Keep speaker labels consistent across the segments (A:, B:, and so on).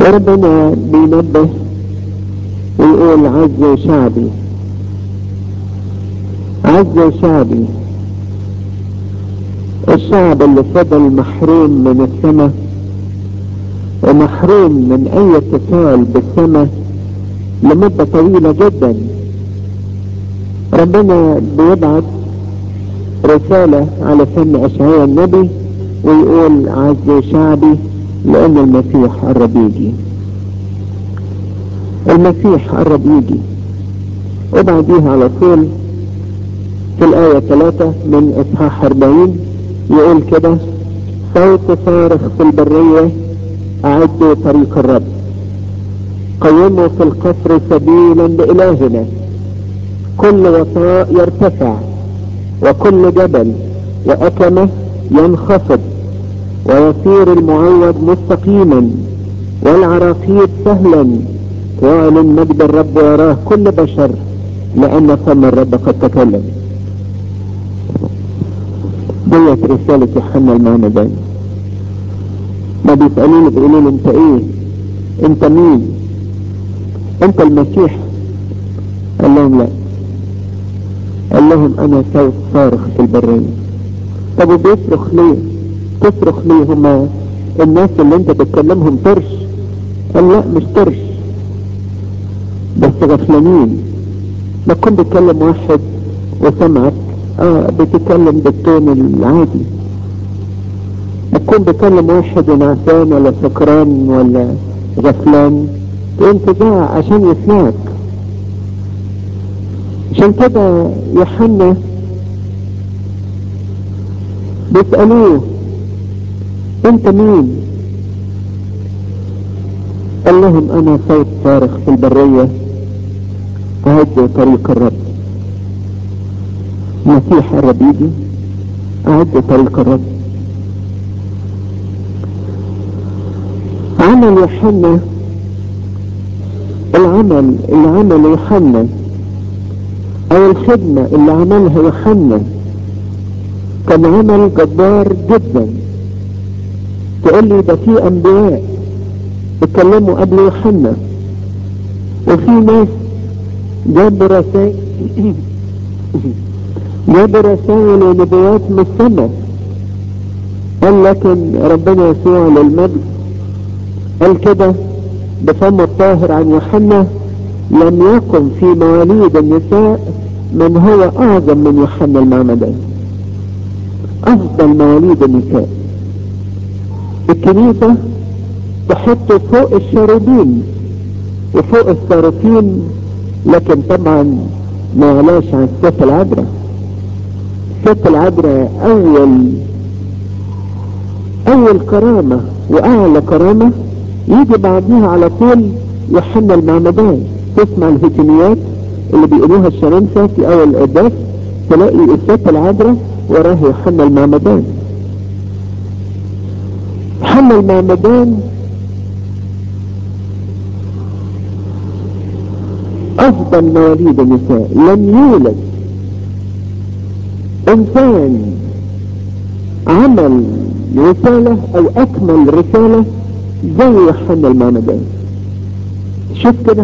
A: وربنا بينبه ويقول عز شعبي عز شعبي الشعب اللي فضل محروم من السماء ومحروم من اي اتصال بالسماء لمدة طويلة جدا ربنا بيبعث رسالة على فم اشعياء النبي ويقول عز شعبي لان المسيح قرب يجي المسيح قرب يجي وبعديها على طول في الآية 3 من إصحاح 40 يقول كده صوت صارخ في البرية أعدوا طريق الرب قيموا في القصر سبيلا لإلهنا كل وطاء يرتفع وكل جبل وأكمة ينخفض ويصير المعوض مستقيما والعراقيب سهلا واعلن مجد الرب ويراه كل بشر لأن فم الرب قد تكلم ديت رسالة يوحنا المعمدان ما بيسألوني بيقولوا لي انت ايه انت مين انت المسيح قال لهم لا قال لهم انا صوت صارخ في البرية طب وبيصرخ ليه تصرخ ليه هما الناس اللي انت بتكلمهم طرش قال لا مش طرش بس غفلانين ما تكون بتكلم واحد وسمعك اه بتتكلم بالتون العادي ما تكون بتكلم واحد نعسان ولا سكران ولا غفلان تقوم تزعق عشان يسمعك عشان كده يوحنا بيسألوه انت مين قال لهم انا صوت صارخ في البرية اعدوا طريق الرب مسيح الرب يجي اعدوا طريق الرب عمل يوحنا العمل اللي عمله يوحنا او الخدمة اللي عملها يوحنا كان عمل جبار جدا تقول لي ده في انبياء اتكلموا قبل يوحنا وفي ناس جابوا رسائل جابوا رسائل ونبوات من السماء قال لكن ربنا يسوع للمجد قال كده بفم الطاهر عن يوحنا لم يكن في مواليد النساء من هو اعظم من يوحنا المعمدان افضل مواليد النساء الكنيسة تحطه فوق الشاربين وفوق الصارفين لكن طبعا ما علاش عن الست العذراء الست العذراء اول اول كرامة واعلى كرامة يجي بعديها على طول يوحنا المعمدان تسمع الهتميات اللي بيقولوها الشرنسة في اول القداس تلاقي الست العذراء وراه يوحنا المعمدان يوحنا المعمدان افضل مواليد النساء لم يولد انسان عمل رسالة او اكمل رسالة زي يوحنا المعمدان شوف كده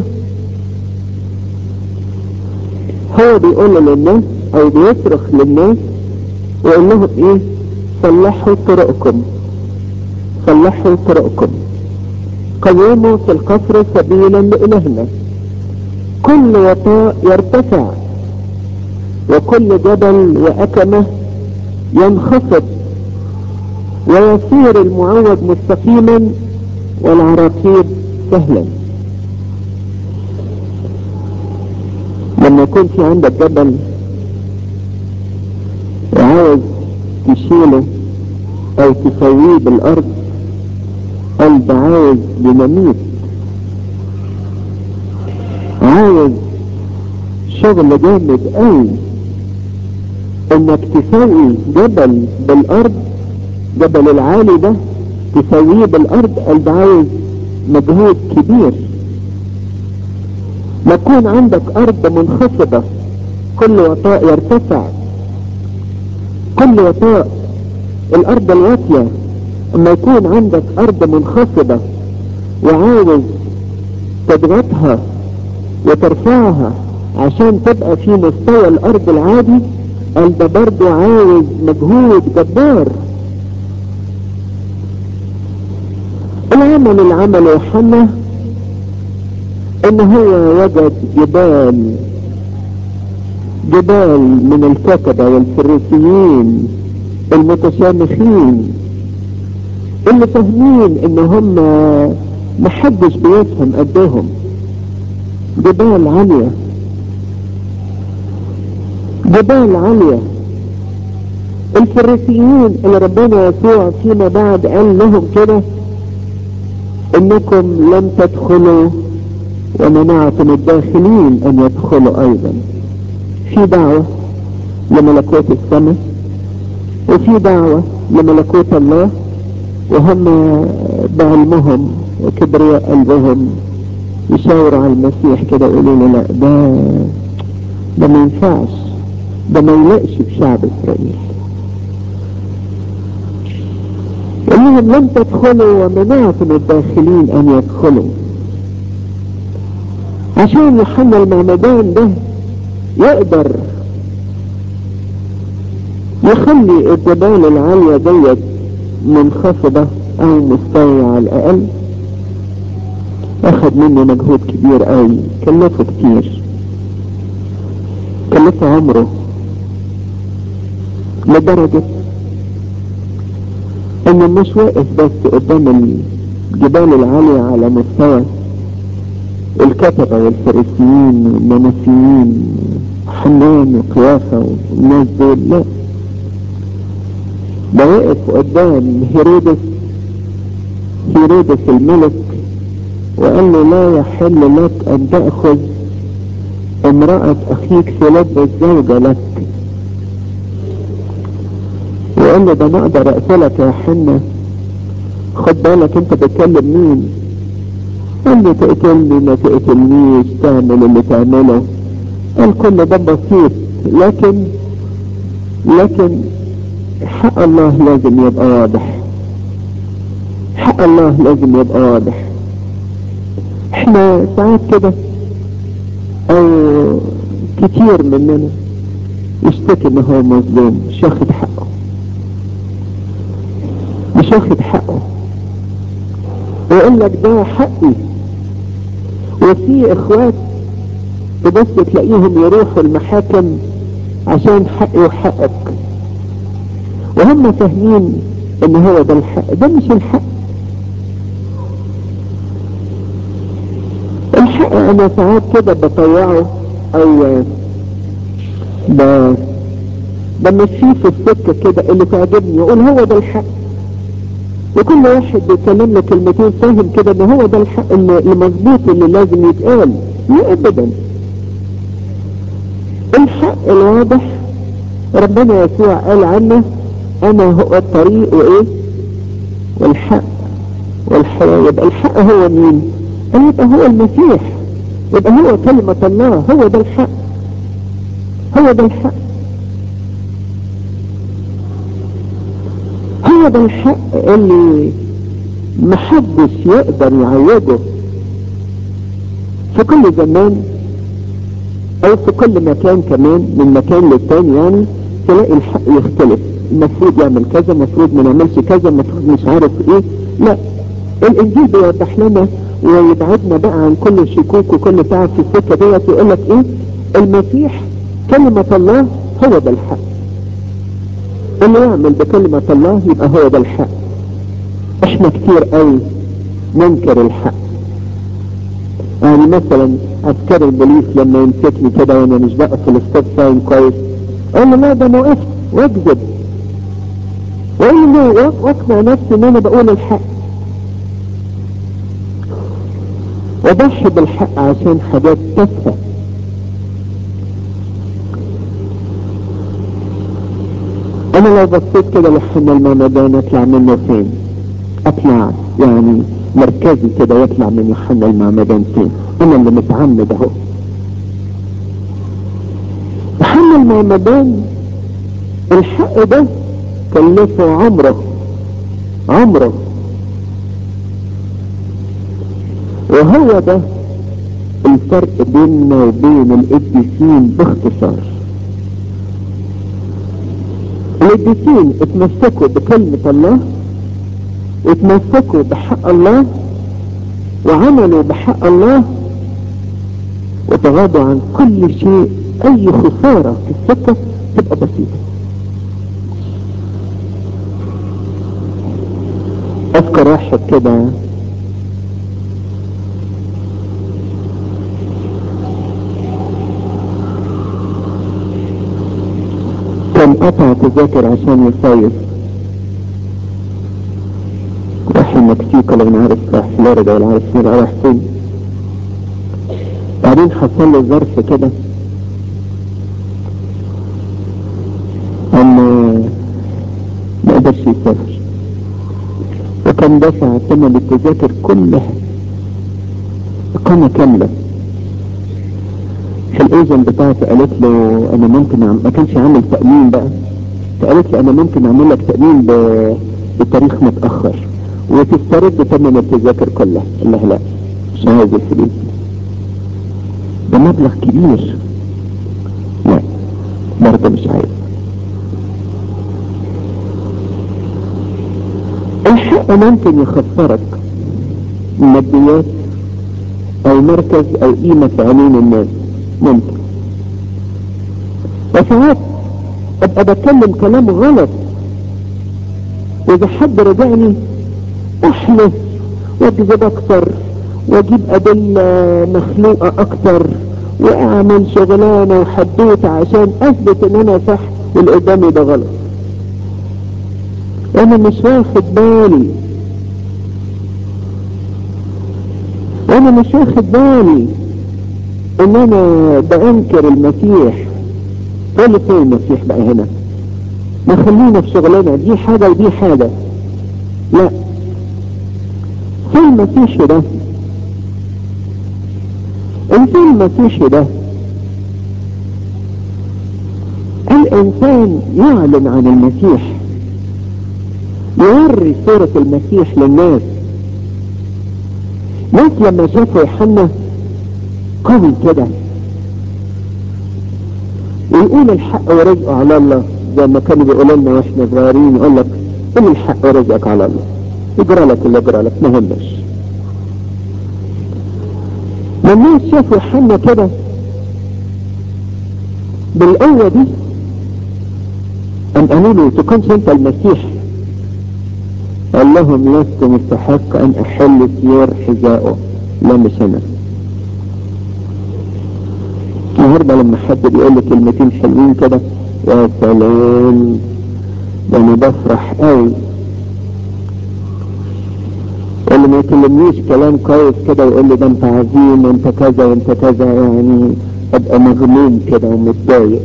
A: هو بيقول للناس او بيصرخ للناس ويقول لهم ايه صلحوا طرقكم صلحوا طرقكم قوموا في القصر سبيلا لإلهنا كل وطاء يرتفع وكل جبل وأكمة ينخفض ويصير المعوج مستقيما والعراقيب سهلا لما يكون في عندك جبل وعاوز تشيله او تسويه بالارض قلب عاوز ديناميت عاوز شغل جامد قوي انك تسوي جبل بالارض جبل العالي ده تسويه بالارض قلب عاوز مجهود كبير ما يكون عندك ارض منخفضة كل وطاء يرتفع كل وطاء الارض الواطية اما يكون عندك ارض منخفضة وعاوز تضغطها وترفعها عشان تبقى في مستوى الارض العادي قال ده برضه عاوز مجهود جبار العمل اللي عمله يوحنا ان هو وجد جبال جبال من الكتبة والفريسيين المتشامخين اللي فاهمين ان هم محدش بيفهم قدهم جبال عالية جبال عالية الفريسيين اللي ربنا يسوع فيما بعد قال لهم كده انكم لم تدخلوا ومنعتم الداخلين ان يدخلوا ايضا في دعوة لملكوت السماء وفي دعوة لملكوت الله وهم بعلمهم وكبرياء قلبهم يشاوروا على المسيح كده يقولوا له لا ده ده ما ينفعش ده ما يلقش بشعب اسرائيل انهم لم تدخلوا ومنعتم الداخلين ان يدخلوا عشان يوحنا المعمدان ده يقدر يخلي الجبال العالية ديت منخفضة او مستوية على الاقل اخد منه مجهود كبير قوي كلفه كتير كلفه عمره لدرجة انه مش واقف بس قدام الجبال العالية على مستوى الكتبة والفريسيين والمنسيين حنان وقيافة والناس دول لا ده واقف قدام هيرودس هيرودس الملك وقال له لا يحل لك ان تأخذ امرأة اخيك تلبس زوجة لك وقال له ده انا اقدر اقتلك يا حنة خد بالك انت بتكلم مين قال له تقتلني ما تقتلنيش تعمل اللي تعمله قال كل ده بسيط لكن لكن حق الله لازم يبقى واضح حق الله لازم يبقى واضح احنا ساعات كده او كتير مننا يشتكي ان هو مظلوم مش واخد حقه مش واخد حقه ويقول لك ده حقي وفي اخوات تبص تلاقيهم يروحوا المحاكم عشان حقي وحقك وهم فاهمين ان هو ده الحق ده مش الحق الحق انا ساعات كده بطوعه او ب بمشيه في السكة كده اللي تعجبني يقول هو ده الحق وكل واحد بيتكلم له كلمتين فاهم كده ان هو ده الحق المظبوط اللي لازم يتقال لا ابدا الحق الواضح ربنا يسوع قال عنه انا هو الطريق وايه والحق والحياة يبقى الحق هو مين قال يبقى هو المسيح يبقى هو كلمة الله هو ده الحق هو ده الحق هو ده الحق اللي محدش يقدر يعوضه في كل زمان او في كل مكان كمان من مكان للتاني يعني تلاقي الحق يختلف المفروض يعمل كذا المفروض ما نعملش كذا المفروض مش عارف ايه لا الانجيل بيوضح لنا ويبعدنا بقى عن كل شكوك وكل تعب في السكه ديت ويقول لك ايه المسيح كلمه الله هو ده الحق اللي يعمل بكلمة الله يبقى هو ده الحق احنا كتير قوي ننكر الحق يعني مثلا عسكري البوليس لما يمسكني كده وانا مش بقى في الستوب ساين كويس اقول له لا ده انا وقفت واكذب واقول له واقنع نفسي ان انا بقول الحق وضحي بالحق عشان حاجات تافهه انا لو بصيت كده لحنا المعمدان اطلع منه فين اطلع يعني مركزي كده يطلع من يوحنا المعمدان فين انا اللي متعمد اهو يوحنا المعمدان الحق ده كلفه عمره عمره وهو ده الفرق بيننا وبين القديسين باختصار القديسين اتمسكوا بكلمة الله اتمسكوا بحق الله وعملوا بحق الله وتغاضوا عن كل شيء اي خسارة في السكة تبقى بسيطة اذكر واحد كده كان قطع تذاكر عشان يصيف راح المكسيك ولا انا عارف راح فلوريدا ولا عارف فين راح فين بعدين حصل له ظرف كده ان ما قدرش يسافر وكان دفع ثمن التذاكر كلها إقامة كاملة فالايجنت بتاعتي قالت له انا ممكن أعمل ما كانش عامل تأمين بقى فقالت له انا ممكن اعمل لك تأمين ب... بتاريخ متأخر وتسترد ثمن التذاكر كلها قال لها لا مش عايز الفلوس ده مبلغ كبير لا برضه مش عايز الحق ممكن يخسرك ماديات او مركز او قيمة في عينين الناس ممكن وساعات ابقى بتكلم كلام غلط واذا حد رجعني احلف واكذب اكتر واجيب ادلة مخلوقة اكتر واعمل شغلانة وحدوتة عشان اثبت ان انا صح واللي قدامي ده غلط انا مش واخد بالي انا مش واخد بالي ان انا بانكر المسيح قال فين المسيح بقى هنا ما خلينا في شغلنا دي حاجة ودي حاجة لا في المسيح ده الفي المسيح ده الانسان يعلن عن المسيح يوري صورة المسيح للناس ناس لما شافوا يوحنا قوي كده ويقول الحق ورزقه على الله زي ما كانوا بيقولوا لنا واحنا صغيرين يقول لك قول الحق ورزقك على الله يجرى لك اللي يجرى لك ما همش لما الناس شافوا يوحنا كده بالقوة دي أم قالوا له تكونش أنت المسيح قال لهم لست مستحق أن أحل سيور حذائه لا مش أنا النهارده لما حد بيقول لي كلمتين حلوين كده يا سلام ده انا بفرح قوي اللي ما يكلمنيش كلام كويس كده ويقول لي ده انت عظيم وانت كذا وانت كذا يعني ابقى مغموم كده ومتضايق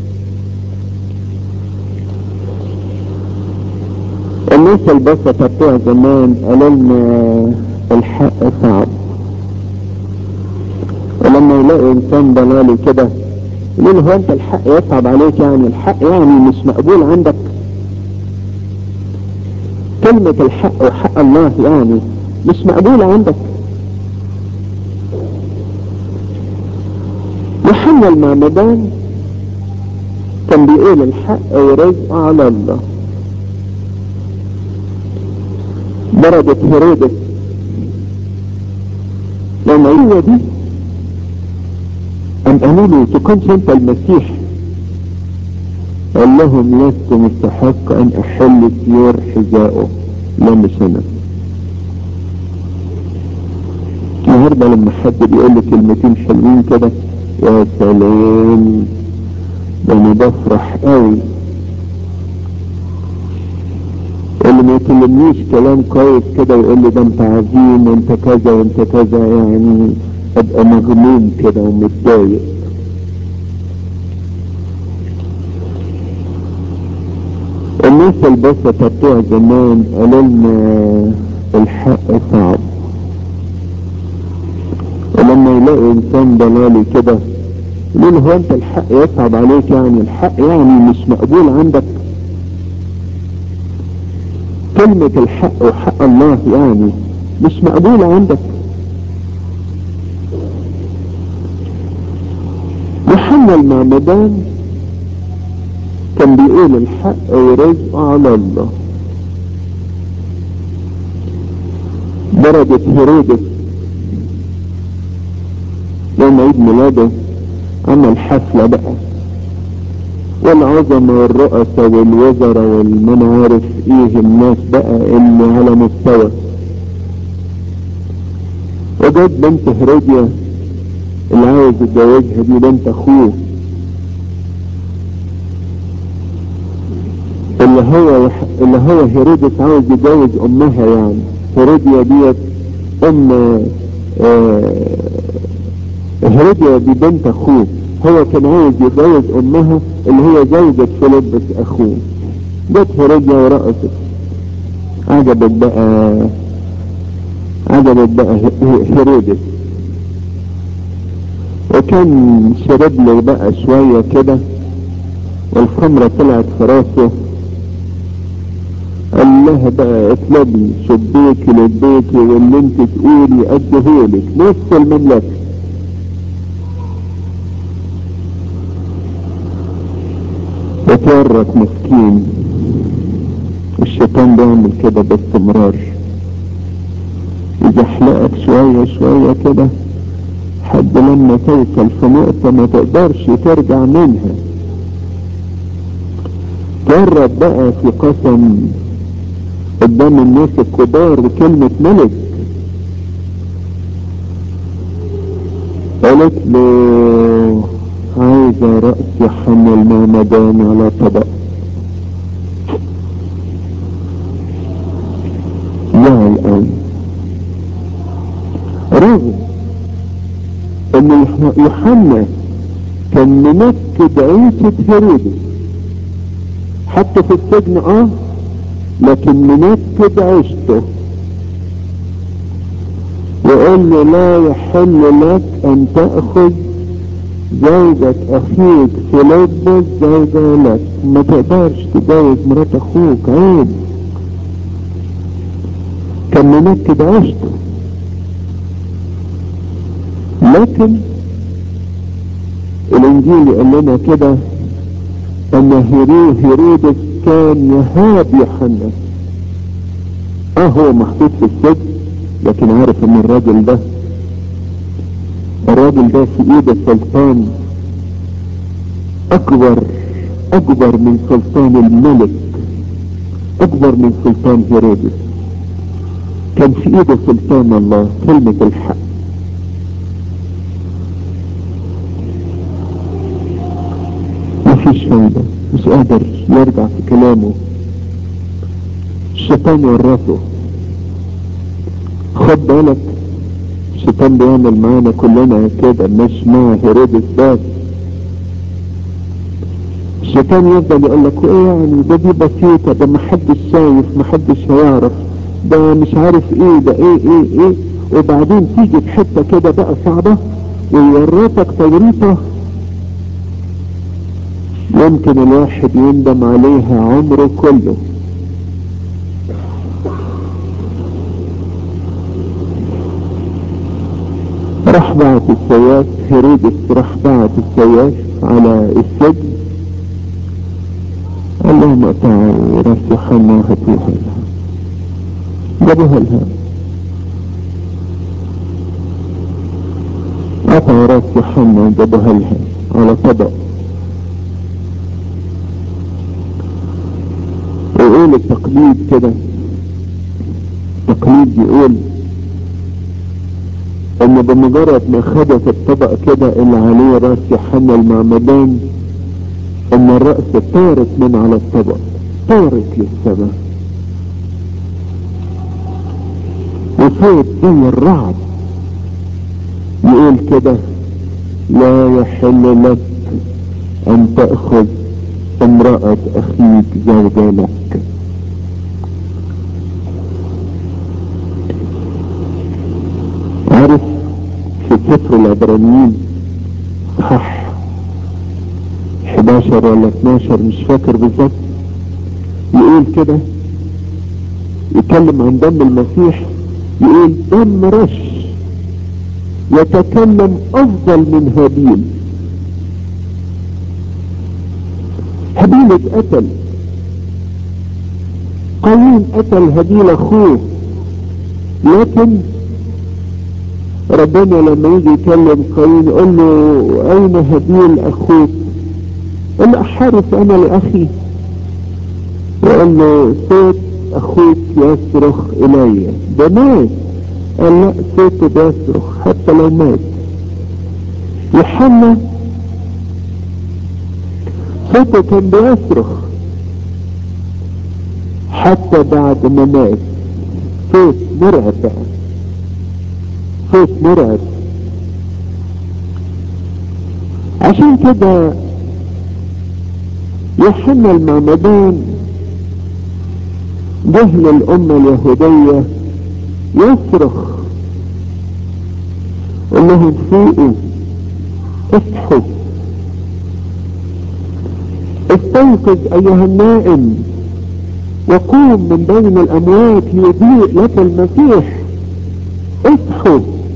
A: الناس البسطة بتوع زمان قالوا لنا الحق صعب ولما يلاقوا انسان ضلالي كده يقول له هو انت الحق يصعب عليك يعني الحق يعني مش مقبول عندك كلمة الحق وحق الله يعني مش مقبولة عندك يوحنا المعمدان كان بيقول الحق ورزق على الله درجة هيرودس لما هو دي أم قالوا له تكونش أنت المسيح قال لهم لست مستحق أن أحل سيور حذائه لا مش أنا النهارده لما حد بيقول لي كلمتين حلوين كده يا سلام ده انا بفرح قوي اللي ما يكلمنيش كلام كويس كده ويقول لي ده انت عظيم وانت كذا وانت كذا يعني ابقى مغموم كده ومتضايق الناس البسطة بتوع زمان قالوا لنا الحق صعب ولما يلاقوا انسان ضلالي كده يقول هو انت الحق يصعب عليك يعني الحق يعني مش مقبول عندك كلمة الحق وحق الله يعني مش مقبولة عندك يوحنا المعمدان كان بيقول الحق ورزقه على الله درجة هيرودس يوم عيد ميلاده عمل حفلة بقى والعظمة والرؤساء والوزراء والمن عارف ايه الناس بقى اللي على مستوى وجد بنت هيروديا اللي عاوز يتجوزها دي بنت اخوه اللي هو اللي هو هيرودس عاوز يتجوز امها يعني هيروديا ديت ام آه هيروديا دي بنت اخوه هو كان عاوز يتجوز امها اللي هي زوجة فيلبس اخوه جت هيروديا ورقصت عجبت بقى عجبت بقى هيرودس وكان شرب له بقى شوية كده والخمرة طلعت في راسه قال لها بقى اطلبي شبيكي لبيكي واللي انت تقولي اديهولك نص المملكة وتورط مسكين الشيطان بيعمل كده باستمرار يزحلقك شوية شوية كده حد لما توصل في نقطة ما تقدرش ترجع منها تورط بقى في قسم قدام الناس الكبار بكلمة ملك قالت له عايزة رأس يوحنا المعمدان على طبق زعل قوي رغم ان يوحنا كان منكد عيشة هيرودس حتى في السجن اه لكن منكد عيشته وقال له لا يحل لك ان تأخذ زوجة اخيك فيلبس زوجة لك ما تقدرش تتجوز مرات اخوك عيب كان منكد عيشته لكن الانجيل يقول لنا كده ان هيرو هيرودس كان يهاب يوحنا اه هو محطوط في السجن لكن عارف ان الراجل ده الراجل ده في ايده سلطان اكبر اكبر من سلطان الملك اكبر من سلطان هيرودس كان في ايده سلطان الله كلمة الحق مفيش فايدة مش قادر يرجع في كلامه الشيطان ورثه خد بالك الشيطان بيعمل معانا كلنا كده مش مع هيرودس بس الشيطان يفضل يقول لك ايه يعني ده دي بسيطة ده محدش شايف محدش هيعرف ده مش عارف ايه ده ايه ايه ايه وبعدين تيجي في حتة كده بقى صعبة ويورطك توريطة يمكن الواحد يندم عليها عمره كله راح بعت السياف هيرودس راح بعت السياف على السجن قال لهم اقطعوا راس يوحنا وهاتوها لها جابوها لها قطعوا راس يوحنا وجابوها لها على طبق ويقول التقليد كده التقليد بيقول ان بمجرد ما خدت الطبق كده اللي عليه راس يوحنا المعمدان ان الرأس طارت من على الطبق طارت للسماء وصوت زي الرعد يقول كده لا يحل لك ان تأخذ امرأة اخيك زوجة لك عارف في سفر العبرانيين صح 11 ولا 12 مش فاكر بالظبط يقول كده يتكلم عن دم المسيح يقول دم رش يتكلم افضل من هابيل هابيل اتقتل قايين قتل هابيل اخوه لكن ربنا لما يجي يكلم قايين يقول له اين هابيل اخوك قال له احارس انا لاخي وقال له صوت اخوك يصرخ الي ده مات قال لا صوته بيصرخ حتى لو مات يوحنا صوته كان بيصرخ حتى بعد ما مات صوت مرعب بقى صوت مرعب عشان كده يوحنا المعمدان جهل الأمة اليهودية يصرخ انهم فوقوا اصحوا استيقظ ايها النائم وقوم من بين الاموات ليضيء لك المسيح اصحوا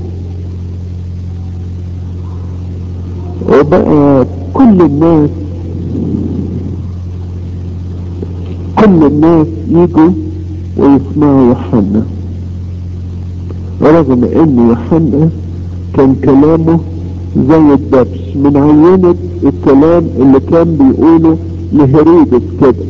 A: وبقى كل الناس كل الناس يجوا ويسمعوا يوحنا رغم ان يوحنا كان كلامه زي الدبش من عينة الكلام اللي كان بيقوله لهيرودس كده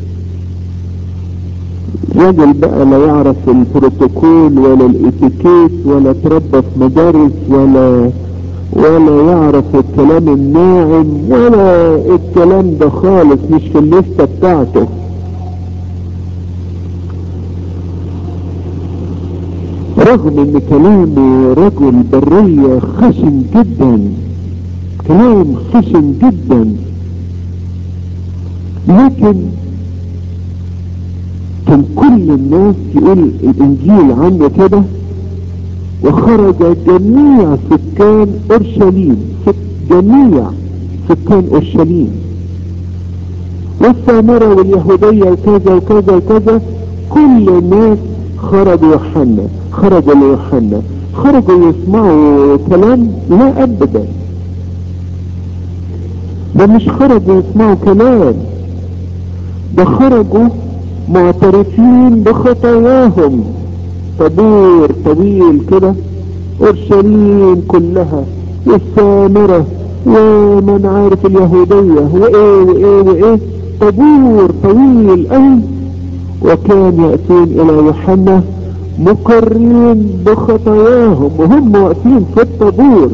A: راجل بقى لا يعرف البروتوكول ولا الاتيكيت ولا تربى في مدارس ولا ولا يعرف الكلام الناعم ولا الكلام ده خالص مش في الليسته بتاعته رغم ان كلامه رجل برية خشن جدا كلام خشن جدا لكن كان كل الناس يقول الانجيل عنه كده وخرج جميع سكان اورشليم جميع سكان اورشليم والسامرة واليهودية وكذا وكذا وكذا كل الناس خرجوا يوحنا خرجوا ليوحنا خرجوا يسمعوا كلام لا ابدا ده مش خرجوا يسمعوا كلام ده خرجوا معترفين بخطاياهم طابور طويل كده اورشليم كلها والسامرة ومن عارف اليهودية وايه وايه وايه طابور طويل قوي وكان يأتون الى يوحنا مقرين بخطاياهم وهم واقفين في الطابور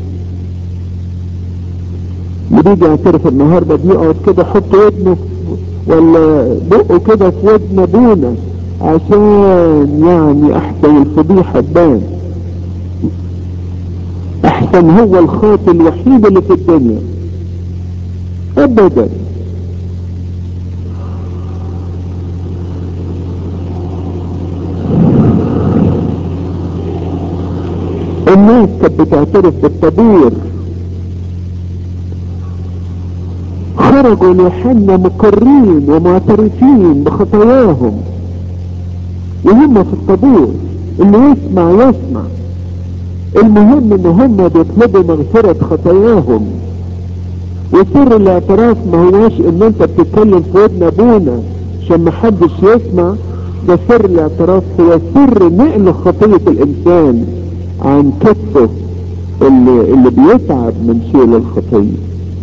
A: اللي بيجي يعترف النهاردة بيقعد كده يحط ودنه ولا بقه كده في ودن ابونا عشان يعني احسن الفضيحة تبان احسن هو الخاطئ الوحيد اللي في الدنيا ابدا الناس كانت بتعترف بالطابور خرجوا ليوحنا مقرين ومعترفين بخطاياهم وهم في الطابور اللي يسمع يسمع المهم ان هم بيطلبوا مغفرة خطاياهم وسر الاعتراف ما هواش ان انت بتتكلم في ودن ابونا عشان محدش يسمع ده سر الاعتراف هو سر نقل خطية الانسان عن كتفه اللي, اللي بيتعب من شيل الخطية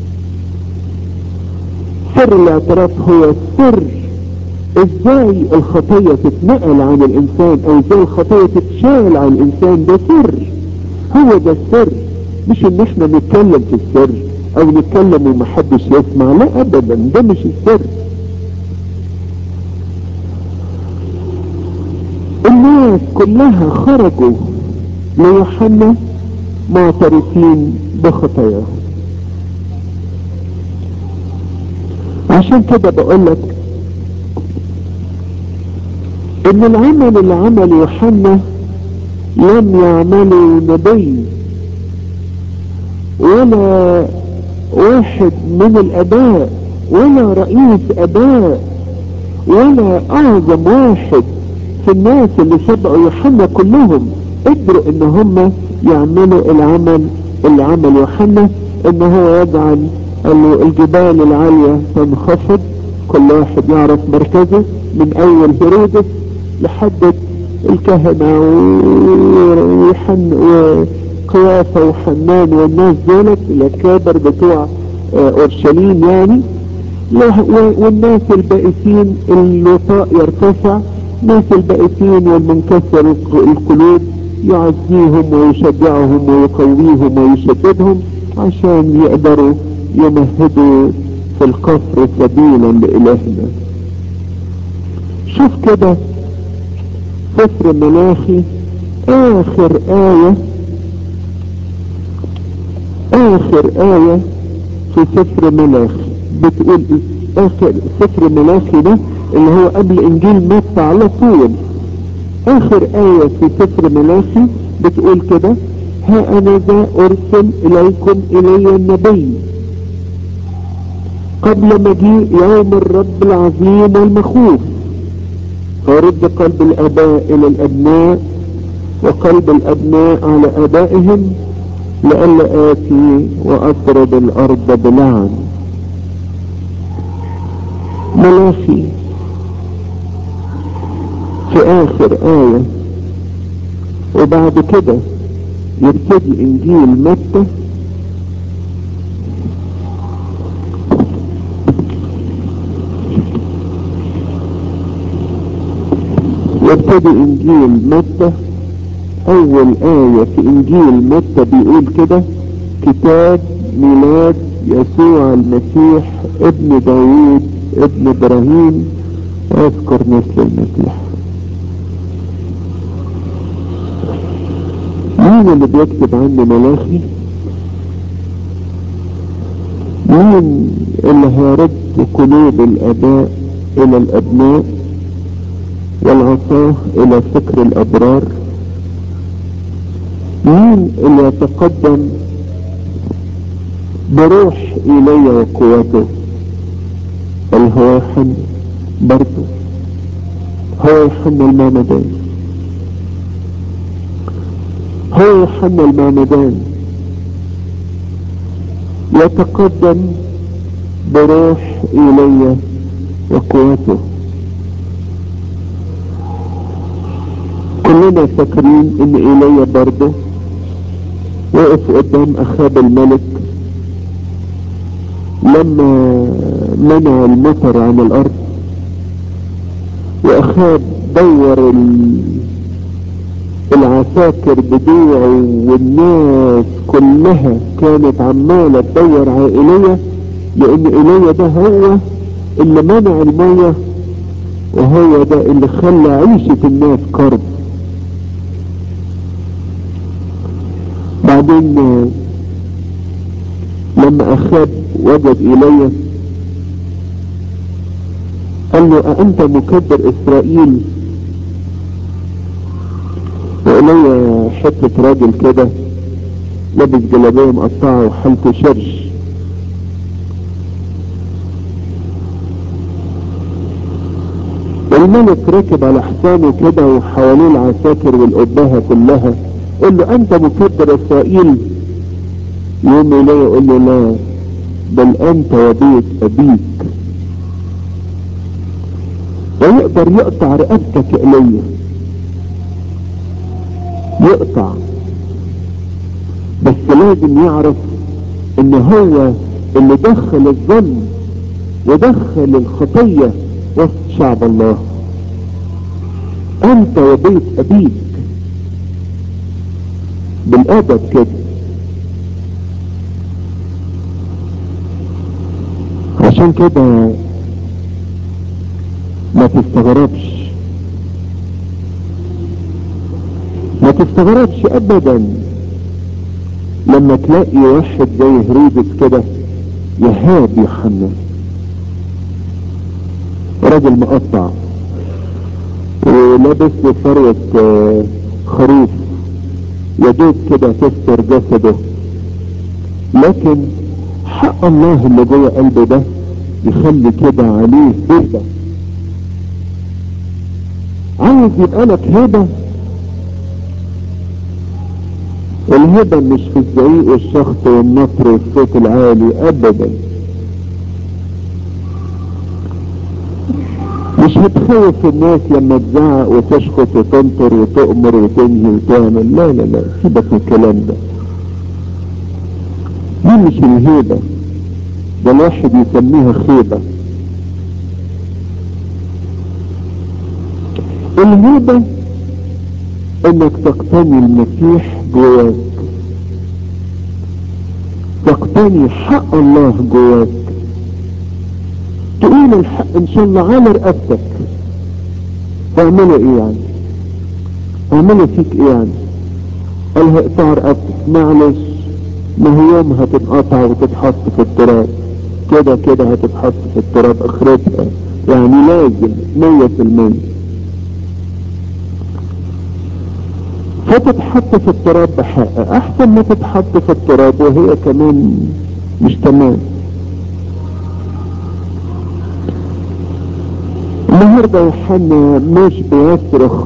A: سر الاعتراف هو سر ازاي الخطية تتنقل عن الانسان او ازاي الخطية تتشال عن الانسان ده سر هو ده السر مش ان احنا نتكلم في السر او نتكلم ومحدش يسمع لا ابدا ده مش السر الناس كلها خرجوا ليوحنا معترفين بخطاياهم عشان كده بقولك ان العمل اللي عمل يوحنا لم يعمله نبي ولا واحد من الاباء ولا رئيس اباء ولا اعظم واحد في الناس اللي سبقوا يوحنا كلهم قدروا ان هم يعملوا العمل اللي عمل يوحنا ان هو يجعل قال له الجبال العالية تنخفض كل واحد يعرف مركزه من اول هيرودس لحد الكهنة وحن وقيافة وحنان والناس دولت الاكابر بتوع اورشليم يعني والناس البائسين الوطاء يرتفع ناس البائسين والمنكسر القلوب يعزيهم ويشجعهم ويقويهم ويشددهم عشان يقدروا يمهدوا في القصر سبيلا لإلهنا شوف كده سفر ملاخي آخر آية آخر آية في سفر ملاخي بتقول آخر سفر ملاخي ده اللي هو قبل إنجيل متى على طول آخر آية في سفر ملاخي بتقول كده ها أنا ذا أرسل إليكم إلي النبي قبل مجيء يوم الرب العظيم المخوف فرد قلب الاباء الى الابناء وقلب الابناء على ابائهم لئلا اتي واضرب الارض بلعن ملاخي في اخر ايه وبعد كده يبتدي انجيل متى يبتدي انجيل متى اول آية في انجيل متى بيقول كده كتاب ميلاد يسوع المسيح ابن داوود ابن ابراهيم واذكر مثل المسيح مين اللي بيكتب عنه ملاخي مين اللي هيرد قلوب الاباء الى الابناء والعصاه الى فكر الابرار مين اللي يتقدم بروح ايليا وقوته اللي هو يوحنا برضه هو يوحنا المعمدان هو يوحنا المعمدان يتقدم بروح ايليا وقوته كلنا فاكرين ان ايليا برضه وقف قدام اخاب الملك لما منع المطر عن الارض واخاب دور ال... العساكر بدوعه والناس كلها كانت عمالة تدور على ايليا لان ايليا ده هو اللي منع المية وهو ده اللي خلى عيشة الناس كرب بعدين لما اخاب وجد ايليا قال له أأنت مكبر إسرائيل وإلي حتة راجل كده لابس جلابية مقطعة وحالته شرش الملك ركب على حصانه كده وحواليه العساكر والأبهة كلها قال له أنت مكبر إسرائيل يوم إليه يقول له لا بل أنت وبيت أبيك ويقدر يقطع رقبتك إليه يقطع بس لازم يعرف ان هو اللي دخل الظلم ودخل الخطية وسط شعب الله انت وبيت ابيك بالادب كده عشان كده ما تستغربش ما تستغربش ابدا لما تلاقي واحد زي هرودس كده يهاب يوحنا راجل مقطع ولابس له ثروة خروف يدوب كده تستر جسده لكن حق الله اللي جوه قلبه ده يخلي كده عليه هيبه عايز يبقى لك هبه الهبة مش في الزعيق والشخط والنطر والصوت العالي ابدا هتخوف الناس لما تزعق وتشخط وتنطر وتؤمر وتنهي وتعمل لا لا لا سيبك من الكلام ده دي مش الهيبة ده الواحد يسميها خيبة الهيبة انك تقتني المسيح جواك تقتني حق الله جواك تقول الحق ان شاء الله على رقبتك اعملوا ايه يعني اعملوا فيك ايه يعني قال هيقطع رقبتك معلش ما هي يوم هتتقطع وتتحط في التراب كده كده هتتحط في التراب اخرتها يعني لازم مية في المية فتتحط في التراب بحق احسن ما تتحط في التراب وهي كمان مش تمام النهارده يوحنا مش بيصرخ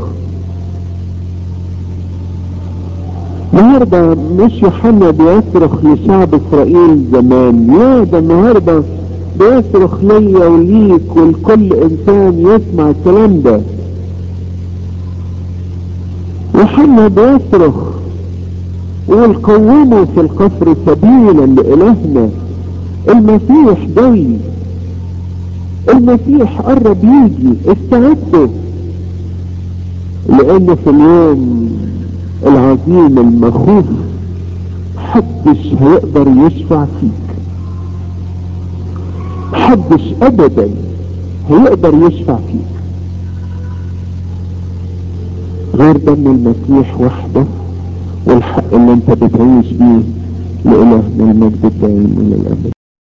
A: النهارده مش يوحنا بيصرخ لشعب اسرائيل زمان لا ده النهارده بيصرخ ليا وليك ولكل انسان يسمع الكلام ده يوحنا بيصرخ يقول قوموا في القصر سبيلا لإلهنا المسيح جاي المسيح قرب يجي استعدوا لأنه في اليوم العظيم المخوف محدش هيقدر يشفع فيك محدش أبدا هيقدر يشفع فيك غير دم المسيح وحده والحق اللي انت بتعيش بيه لإلهنا المجد الدائم إلى الأبد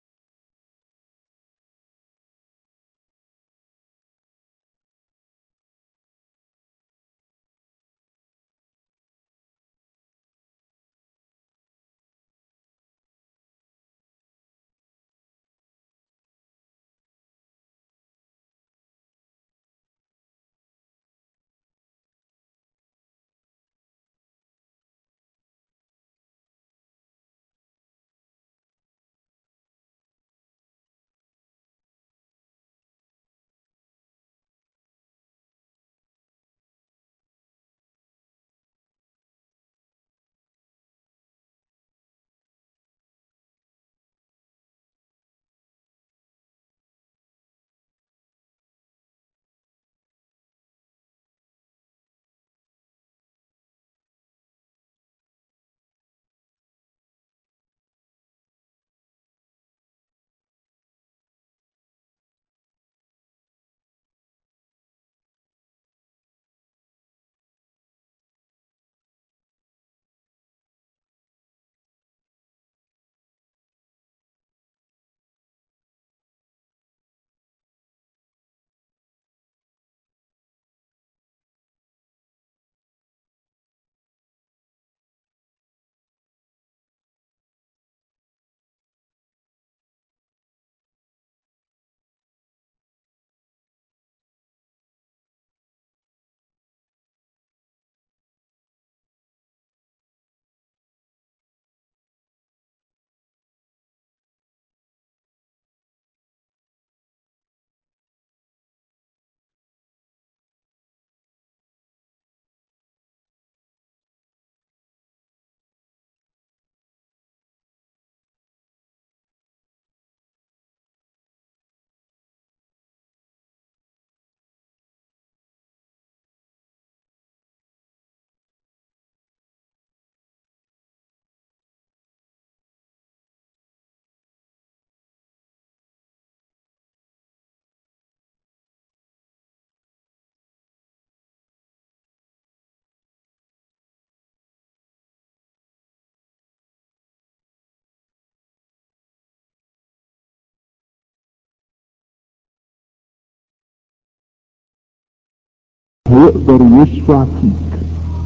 A: هيقدر يشفع فيك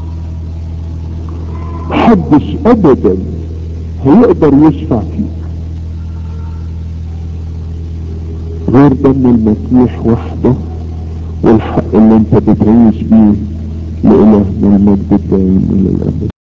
A: محدش ابدا هيقدر يشفع فيك غير دم المسيح وحده والحق اللي انت بتعيش بيه لإلهنا المجد الدائم الى الابد